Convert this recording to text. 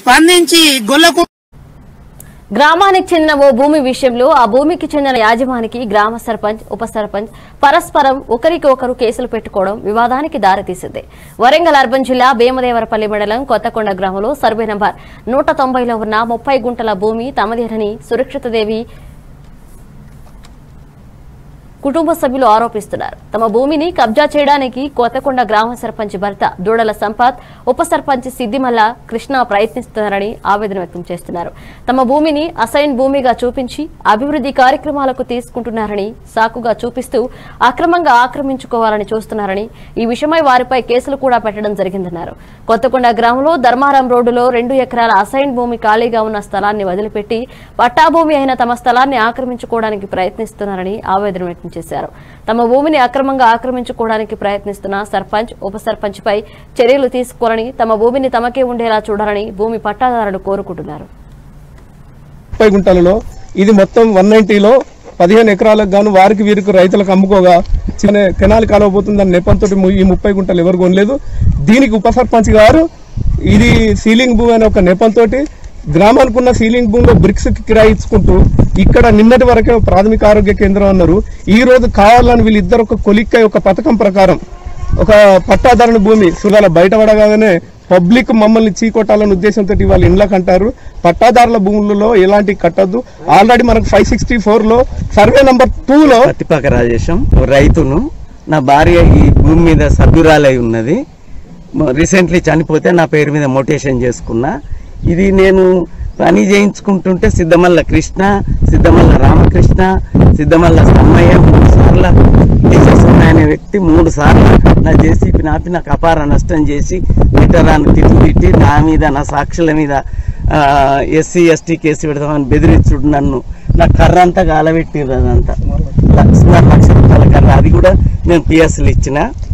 స్పందించి గొల్లకు గ్రామానికి చెందిన ఓ భూమి విషయంలో ఆ భూమికి చెందిన యాజమానికి గ్రామ సర్పంచ్ ఉప సర్పంచ్ పరస్పరం ఒకరికి ఒకరు కేసులు పెట్టుకోవడం వివాదానికి దారితీసింది వరంగల్ అర్బన్ జిల్లా భీమదేవరపల్లి మండలం కొత్తకొండ గ్రామంలో సర్వే నంబర్ నూట తొంభైలో ఉన్న ముప్పై గుంటల భూమి తమదేనని సురక్షితదేవి కుటుంబ సభ్యులు ఆరోపిస్తున్నారు తమ భూమిని కబ్జా చేయడానికి కొత్తకొండ గ్రామ సర్పంచ్ భర్త దూడల సంపత్ ఉప సర్పంచ్ సిద్దిమల్ల కృష్ణ ప్రయత్నిస్తున్నారని ఆవేదన వ్యక్తం చేస్తున్నారు తమ భూమిని అసైన్ భూమిగా చూపించి అభివృద్ధి కార్యక్రమాలకు తీసుకుంటున్నారని సాకుగా చూపిస్తూ అక్రమంగా ఆక్రమించుకోవాలని చూస్తున్నారని ఈ విషయమై వారిపై కేసులు కూడా పెట్టడం జరిగిందన్నారు కొత్తకొండ గ్రామంలో ధర్మారం రోడ్డులో రెండు ఎకరాల అసైన్ భూమి ఖాళీగా ఉన్న స్థలాన్ని వదిలిపెట్టి పట్టాభూమి అయిన తమ స్థలాన్ని ఆక్రమించుకోవడానికి ప్రయత్నిస్తున్నారని ఆవేదన వ్యక్తం చేశారు తమ భూమిని అక్రమంగా ఆక్రమించుకోవడానికి ప్రయత్నిస్తున్న సర్పంచ్ ఉప సర్పంచ్ పై చర్యలు తీసుకోవాలని తమ భూమిని తమకే ఉండేలా చూడాలని భూమి పట్టాదారులు కోరుకుంటున్నారు ముప్పై గుంటలలో ఇది మొత్తం వన్ నైన్టీలో పదిహేను ఎకరాలకు గాను వారికి వీరికి రైతులకు అమ్ముకోగా చిన్న కెనాల్ కాలువ పోతుందని నెపంతో ఈ ముప్పై గుంటలు ఎవరు కొనలేదు దీనికి ఉప సర్పంచ్ గారు ఇది సీలింగ్ భూమి అనే ఒక నెపంతో గ్రామానికి ఉన్న సీలింగ్ భూమిలో బ్రిక్స్ కిరాయి ఇచ్చుకుంటూ ఇక్కడ నిన్నటి వరకే ప్రాథమిక ఆరోగ్య కేంద్రం అన్నారు ఈ రోజు కావాలని వీళ్ళిద్దరు ఒక కొలిక్కై ఒక పథకం ప్రకారం ఒక పట్టాదారుని భూమి సురాల బయటపడగానే పబ్లిక్ మమ్మల్ని చీకొట్టాలనే ఉద్దేశంతో వాళ్ళ ఇండ్లకు అంటారు పట్టాదారుల భూములలో ఎలాంటి కట్టద్దు ఆల్రెడీ మనకు ఫైవ్ సిక్స్టీ లో సర్వే నంబర్ లో పత్తిపాక రాజేశం ఓ రైతును నా భార్య ఈ భూమి మీద సభ్యురాలై ఉన్నది రీసెంట్లీ చనిపోతే నా పేరు మీద మోటేషన్ చేసుకున్నా ఇది నేను పని చేయించుకుంటుంటే సిద్ధమల్ల కృష్ణ సిద్ధమల్ల రామకృష్ణ సిద్ధమల్ల సమ్మయ్య మూడు సార్ల కేశవస్వామి అనే వ్యక్తి మూడు సార్లు నా జేసీపీ నాపి నాకు అపార నష్టం చేసి మిటరాన్ని తిట్టు తిట్టి నా మీద నా సాక్షుల మీద ఎస్సీ ఎస్టీ కేసు పెడతామని బెదిరించుడు నన్ను నా కర్ర అంతా గాలబెట్టిర్రు అదంతా సుమారు లక్ష రూపాయల కర్ర అది కూడా నేను పిఎస్లు ఇచ్చిన